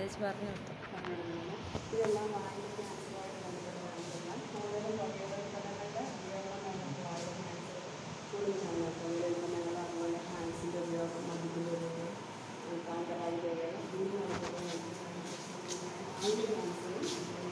ചേച്ചി പറഞ്ഞു കൊടുത്തു പറഞ്ഞിരുന്നത് ഇതെല്ലാം വായിക്കുന്ന ക്യാൻസറുമായിട്ട് ബന്ധപ്പെട്ടതാണ് കൂടുതലും പ്രത്യേകതകളുടെ ഉപയോഗം നമുക്ക് വായിക്കുന്ന ക്യാൻസർ കൂടുതലാണ് തൊഴിൽ ഉൽപ്പന്നങ്ങൾ അതുപോലെ ഹാൻസിൻ്റെ ഉപയോഗം മദ്യത്തിൻ്റെ ഉപയോഗം കാന്തരാജിൻ്റെ ഉപയോഗം ഇതിന് ആദ്യ ക്യാൻസറും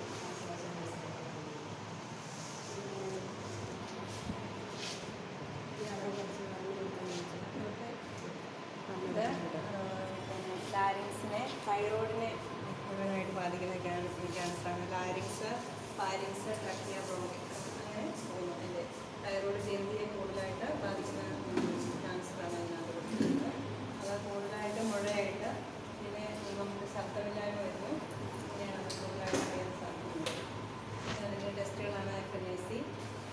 ഇത് പിന്നെ ലാരിങ്സിനെ തൈറോയിഡിനെ മുഴുവനായിട്ട് ബാധിക്കുന്ന ക്യാൻസർ ക്യാൻസറാണ് ലാരിങ്സ് പാരിങ്സ് ട്രക്കിയ ബ്രോങ്കിക്സ് അങ്ങനെ പോകുന്നു അതിൻ്റെ തൈറോയിഡ് ഗ്രന്ഥിയെ കൂടുതലായിട്ട് ബാധിക്കുന്ന ക്യാൻസറാണ് അതിനകത്ത് കൊടുക്കുന്നത് അത് കൂടുതലായിട്ട് മുഴയായിട്ട് പിന്നെ നമുക്ക് ശബ്ദമില്ലായ്മ വരുന്നു ഇങ്ങനെയാണ് അത് കൂടുതലായിട്ട് അറിയാൻ സാധിക്കുന്നത് അതിൻ്റെ ടെസ്റ്റുകളാണ് എഫ് എൻ ഐ സി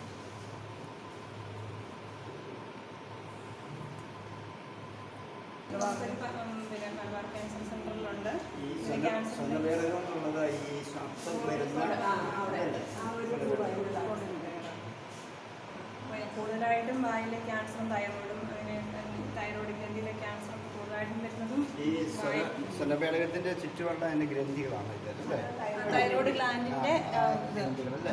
പിന്നെ മലബാർ ക്യാൻസർ സെൻ്ററിലുണ്ട് ഈ പിന്നെ സ്വന്ന ക്യാൻസർ സ്വന്നവേദന എന്നുള്ളത് ഈ ശ്വാസം വരുന്ന ആ, അവിടെ ഉണ്ട്. ആ ഒരു രൂപമുണ്ട്. അപ്പോൾ കൂടുതലായിട്ടും വായിലെ ക്യാൻസറും തൈറോയിഡും അങ്ങനെ തൈറോയിഡ് ഗ്രന്ഥിയിലെ ക്യാൻസറും കൂടുതലായിട്ടും വരുന്നതും ഈ സ്വന സ്വനപേടകത്തിന്റെ ചുറ്റുമുള്ള അതിന്റെ ഗ്രന്ഥികളാണ് ഇതല്ലേ തൈറോയിഡ് ഗ്ലാൻഡിൻ്റെ ആ, ഗ്രന്ഥികളല്ലേ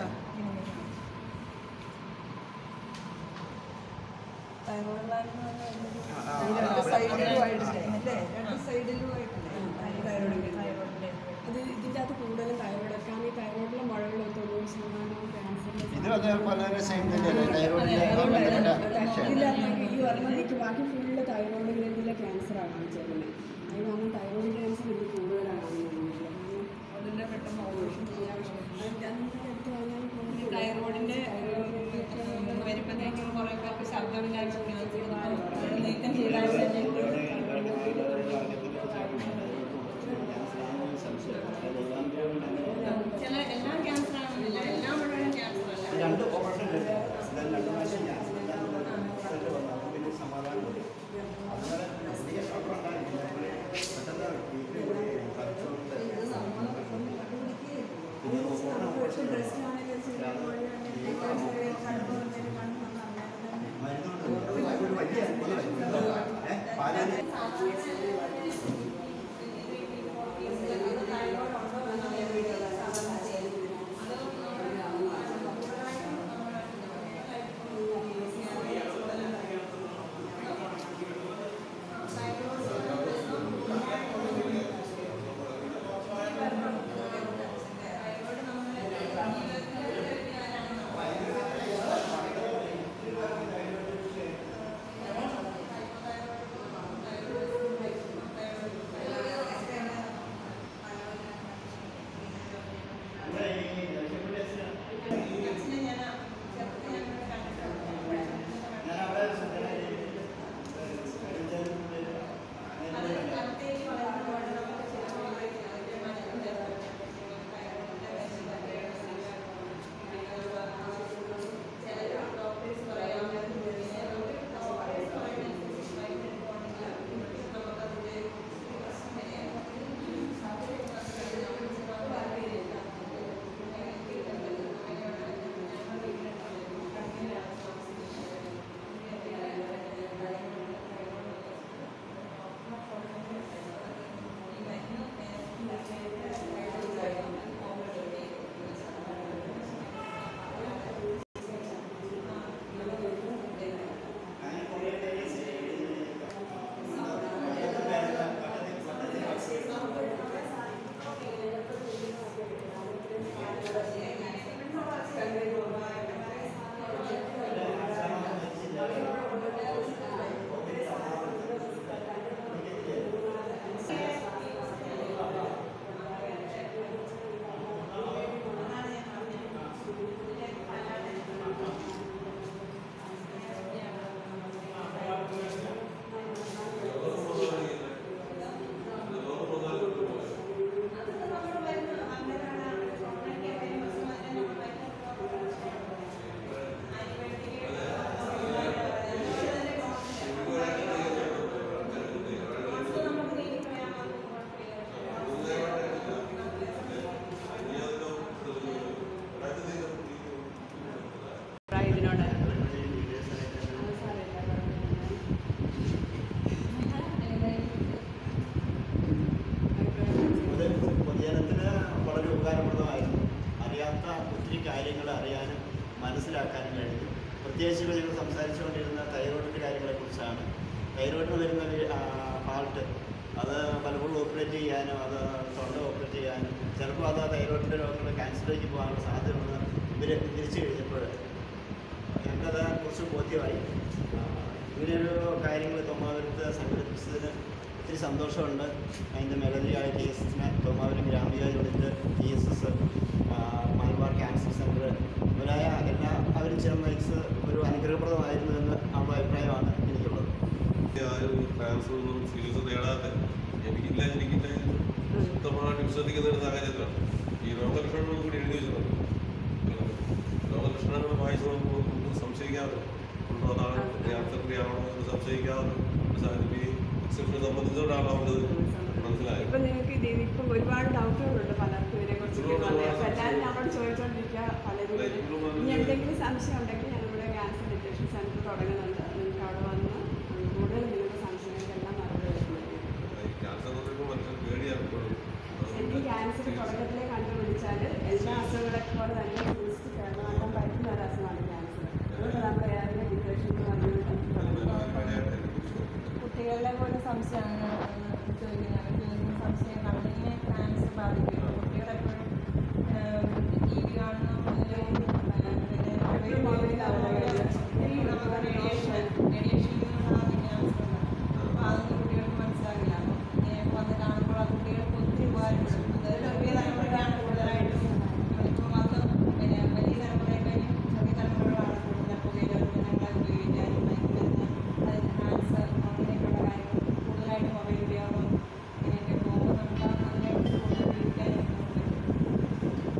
തൈറോയിഡ് ഗ്ലാൻഡ് എന്ന് പറഞ്ഞാൽ ആ, ആ, രണ്ട് ആ, സൈഡിലുമായിട്ടില്ലേ അല്ലേ രണ്ട് സൈഡിലുമായിട്ടില്ലേ തൈറോയിഡ് തൈറോയിഡിൻ്റെ ഇത് ഇതിൻ്റെ അകത്ത് കൂടുതലും തൈറോയിഡ് കാരണം ഈ തൈറോയിഡിലെ മുഴകൾ തൊണ്ണൂറ് ശതമാനവും ക്യാൻസറിൻ്റെ ഇത് അതേപോലെ സെയിം തന്നെയല്ലേ തൈറോയിഡിന്റെ ബന്ധപ്പെട്ട ഇല്ല ഈ ഒരെണ്ണം നിൽക്കും ബാക്കി ഫുള്ള് തൈറോയിഡ് ഗ്രന്ഥിയിലെ ക്യാൻസറാണ് കാണിച്ചേക്കുന്നത് അത് കാരണം തൈറോയിഡ് ക്യാൻസർ ഇത് കൂടുതലാണ് കാണുന്നത് അതിൻ്റെ പെട്ടെന്ന് ഓപ്പറേഷൻ ചെയ്യാൻ തൈറോയിഡിൻ്റെ തൈറോയിഡിൻ്റെ വരുമ്പോഴത്തേക്കും കുറേ പേർക്ക് ശബ്ദമില്ലായ്മ നീക്കം ചെയ്താൽ തന്നെ ചില എല്ലാ ക്യാൻസറാണെന്നില്ല എല്ലാ മുഴുവൻ ക്യാൻസർ അല്ല രണ്ട് ഓപ്പറേഷൻ രണ്ട് പ്രാവശ്യം ഞാൻ റിസൾട്ട് വന്നു അപ്പോൾ പിന്നെ സമാധാനം അതുപോലെ പുതിയ ഡോക്ടർ ഉണ്ടായിരുന്നു പെട്ടെന്ന് വീട്ടിൽ പോയി പറിച്ചുകൊണ്ട് പിന്നെ പൂർണ്ണ ഓപ്പറേഷൻ മരുന്നുകൊണ്ട് ഒരു വലിയ അത്ഭുതമായിരുന്നു ഏഹ് പാലാന് തൈറോയിഡ് അറിയാനും മനസ്സിലാക്കാനും കഴിഞ്ഞു പ്രത്യേകിച്ച് ഇപ്പോൾ ഞങ്ങൾ സംസാരിച്ചുകൊണ്ടിരുന്ന തൈറോയിഡിൻ്റെ കാര്യങ്ങളെക്കുറിച്ചാണ് തൈറോയിഡിന് വരുന്ന ഫാൾട്ട് അത് പലപ്പോഴും ഓപ്പറേറ്റ് ചെയ്യാനും അത് തൊണ്ട ഓപ്പറേറ്റ് ചെയ്യാനും ചിലപ്പോൾ അത് തൈറോയിഡിൻ്റെ രോഗങ്ങൾ ക്യാൻസറിലേക്ക് പോകാനുള്ള സാധ്യതയുണ്ടെന്ന് ഇവർ തിരിച്ചു കഴിഞ്ഞപ്പോൾ ഞങ്ങൾക്കത് കുറച്ച് ബോധ്യമായി ആ, ഇങ്ങനെയൊരു കാര്യങ്ങൾ തൊമാവരത്ത് സംഘടിപ്പിച്ചതിന് ഒത്തിരി സന്തോഷമുണ്ട് അതിൻ്റെ മെലതിയായ ടി എസ് എസിനെ തൊമാവരം ഗ്രാമീയ unit T S S Malabar cancer centre മുതലായ എല്ലാ അവരും ചേർന്ന് നയിച്ച് ഒരു അനുഗ്രഹപ്രദമായിരുന്നു എന്ന് ഉള്ള അഭിപ്രായമാണ് എനിക്കുള്ളത് ആരും ട്രാൻസ്ഫർ ഒന്നും ചികിത്സ നേടാതെ എനിക്കില്ല എനിക്കില്ല എന്ന് ശക്തമായിട്ട് വിശ്വസിക്കുന്ന ഒരു സാഹചര്യത്തിലാണ് ഈ രോഗലക്ഷണങ്ങൾ കൂടി എഴുതി വെച്ചിട്ടുണ്ട് രോഗലക്ഷണങ്ങൾ വായിച്ച് നമുക്ക് നമുക്ക് സംശയിക്കാതെ ഉണ്ടോ അതാണ് ക്യാൻസറിൻ്റെ ആണോ എന്ന് സംശയിക്കാതെ ഒരു സാഹചര്യം ഈ എക്സെപ്ഷൻ സംബന്ധിച്ചോടാണ് അവർക്ക് മനസ്സിലായത് ഇപ്പൊ നിങ്ങൾക്ക് ഇത് ഇപ്പം ഒരുപാട് ഡൗട്ടുകളുണ്ട് പലർക്കും ഇതിനെ കുറിച്ച് അപ്പൊ എല്ലാവരും നമ്മളോട് ചോദിച്ചോണ്ടിരിക്കുക പലരും ഇനി എന്തെങ്കിലും സംശയം ഉണ്ടെങ്കിൽ ഞങ്ങളിവിടെ ക്യാൻസർ ഡിറ്റക്ഷൻ സെന്റർ തുടങ്ങുന്നുണ്ട് നിങ്ങൾക്ക് അവിടെ വന്ന് കൂടുതൽ നിങ്ങളുടെ സംശയങ്ങൾക്കെല്ലാം മറുപടി വരുന്നതായിരിക്കും ഈ ക്യാൻസർ എന്ന് പറയുമ്പോൾ മനുഷ്യൻ പേടിയാണ് ഇപ്പോഴും ശരിക്കും ക്യാൻസർ തുടക്കത്തിലേ കണ്ടുപിടിച്ചാൽ എല്ലാ അസുഖങ്ങളെ പോലെ തന്നെ ചികിത്സിച്ച് കേരളമാക്കാൻ പറ്റുന്ന ഒരു അസുഖമാണ് ക്യാൻസർ അതുകൊണ്ട് നമ്മൾ ഏതെങ്കിലും ഡിപ്രഷൻ കുട്ടികളിലെ പോലും സംശയമാണ് ചോദിക്കുന്നത് അവർ ചോദിക്കുന്ന സംശയം കണ്ണിനെ ക്യാൻസർ ബാധിക്കും കുട്ടികളെപ്പോഴും ടി വി കാണുന്ന മുതലും പിന്നെ മൊബൈൽ റേഡിയേഷൻ റേഡിയേഷനിൽ നിന്നാണ് ക്യാൻസർ അപ്പോൾ അതൊന്നും കുട്ടികൾക്ക് മനസ്സിലാകില്ല ഇങ്ങനെ വന്ന് കാണുമ്പോൾ ആ കുട്ടികൾക്ക് ഒത്തിരി ഉപകാരപ്പെടും അത് ചെറിയ തലമുറയാണ് കൂടുതലായിട്ടും ഇപ്പം വന്ന് പിന്നെ വലിയ തലമുറയെക്കാളും ചെറിയ തലമുറകളാണ് കൂടുതൽ പുകയില ഉൽപ്പന്നങ്ങൾ ഉപയോഗിക്കാനും മയക്കുമരുന്ന് അതിന് ക്യാൻസർ അങ്ങനെയൊക്കെയുള്ള കാര്യങ്ങൾ കൂടുതലായിട്ട് മൊബൈൽ ഉപയോഗം ഇങ്ങനെയൊക്കെ പോകുമ്പോൾ നമുക്ക് അതിനെക്കുറിച്ച് കൂടുതൽ ഉപയോഗിക്കാനും പറ്റും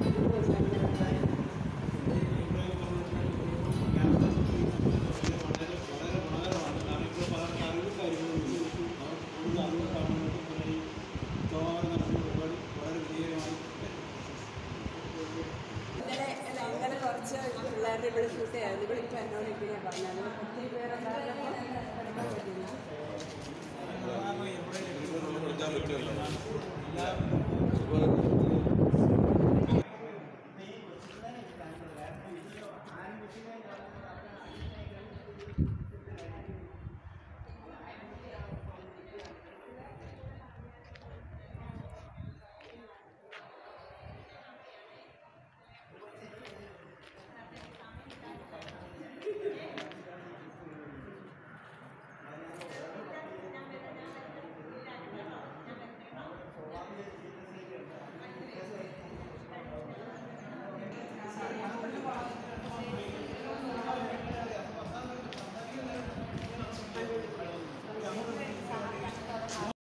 ഇന്നലെ അല്ല, ഇന്നലെ കുറച്ച് പിള്ളേരുടെ ഇവിടെ ഷൂട്ട് ചെയ്യായിരുന്നു ഇവിടെ ഇപ്പം എന്നോട് ഇങ്ങനെ പറഞ്ഞത് ഒത്തിരി പേരുണ്ടായിരുന്നപ്പോൾ എടുക്കാൻ പറ്റില്ല വിളിക്കാൻ പറ്റുമല്ലോ